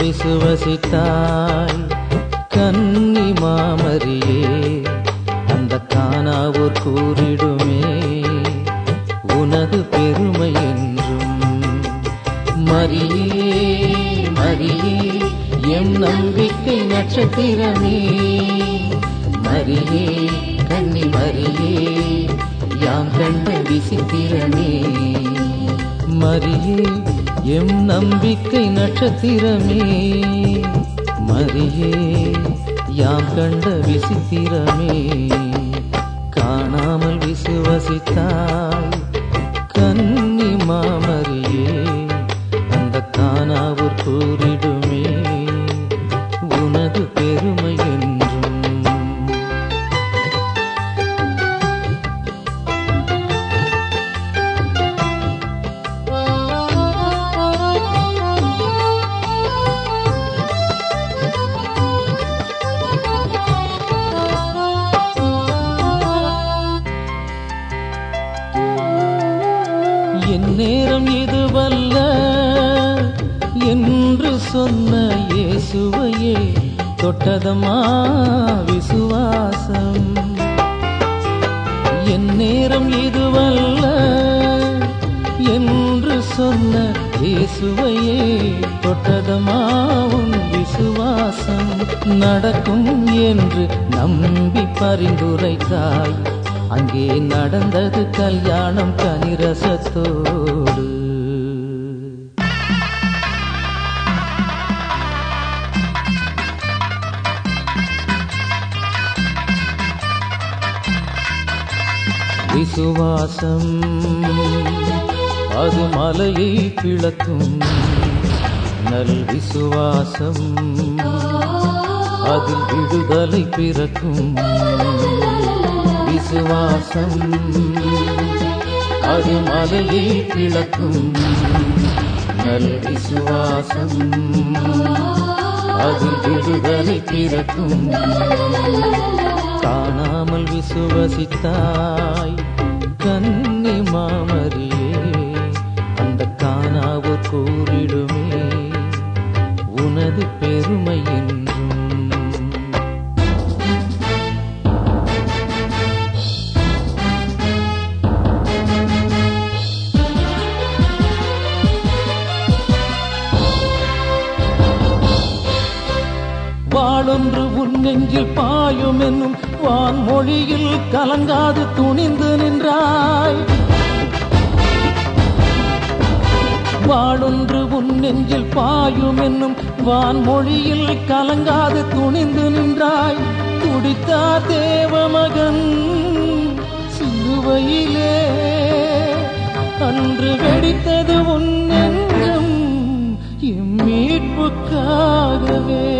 விசுவசித்தாய் கன்னி மாமரியே அந்த காணாவோர் கூறிடுமே உனது பெருமை என்றும் மரியே மரியே எம் நம்பிக்கை நட்சத்திரமே மரியே கன்னி மரியே யாம் கண்ட விசித்திரமே மரியே எம் நம்பிக்கை நட்சத்திரமே மரியே யாம் கண்ட விசித்திரமே காணாமல் விசுவசித்தாய் கன்னி மாமரியே அந்த காணாவூர் கூறிடுமே உனது பெருமை என்றும் என் நேரம் இதுவல்ல என்று சொன்ன இயேசுவையே தொட்டதம்மா விசுவாசம் என் நேரம் இதுவல்ல என்று சொன்ன இயேசுவையே தொட்டதம்மா உன் விசுவாசம் நடக்கும் என்று நம்பி பரிந்துரைத்தாய் அங்கே நடந்தது கல்யாணம் கனிரசத்தோடு விசுவாசம் அது மலையை பிளக்கும் நல் விசுவாசம் அதில் விடுதலை பிறக்கும் விசுவாசம் அது மலையை பிளக்கும் நல் விசுவாசம் அதில் விடுதலை பிறக்கும் காணாமல் விசுவசித்தாய் கன்னி மாமரியே அந்த காணாவோ கூறிடுமே உனது பெருமை என்றும் வாளொன்று உன் நெஞ்சில் பாயும் என்னும் வான்மொழியில் கலங்காது துணிந்து நின்றாய் வாளொன்று உன் நெஞ்சில் பாயும் என்னும் வான்மொழியில் கலங்காது துணிந்து நின்றாய் துடித்தார் தேவமகன் சிலுவையிலே அன்று வெடித்தது உன் நெஞ்சம் எம் மீட்புக்காகவே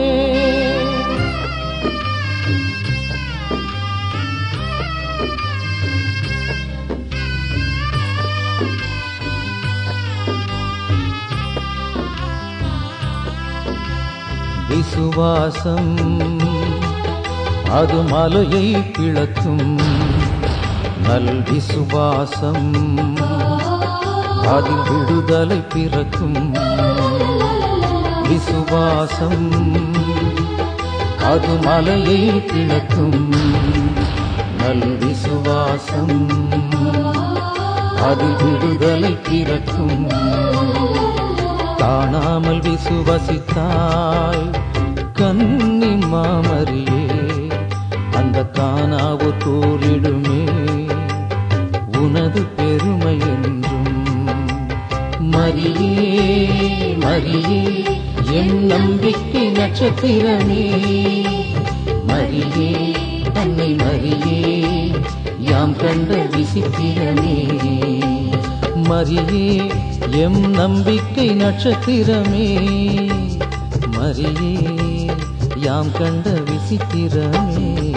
விசுவாசம் அது மலையை பிளக்கும் நல் விசுவாசம் அதில் விடுதலை பிறக்கும் விசுவாசம் அது மலையை பிளக்கும் நல் விசுவாசம் அதில் விடுதலை பிறக்கும் காணாமல் விசுவசித்தாய் கன்னி மாமரியே அந்த காணாவோ தோலிடுமே உனது பெருமை என்றும் மரியே மரியே என் நம்பிக்கை நட்சத்திரமே மரியே அன்னை மரியே யாம் கண்ட விசித்திரமே மரியே எம் நம்பிக்கை நட்சத்திரமே மரியே யாம் கண்ட விசித்திரமே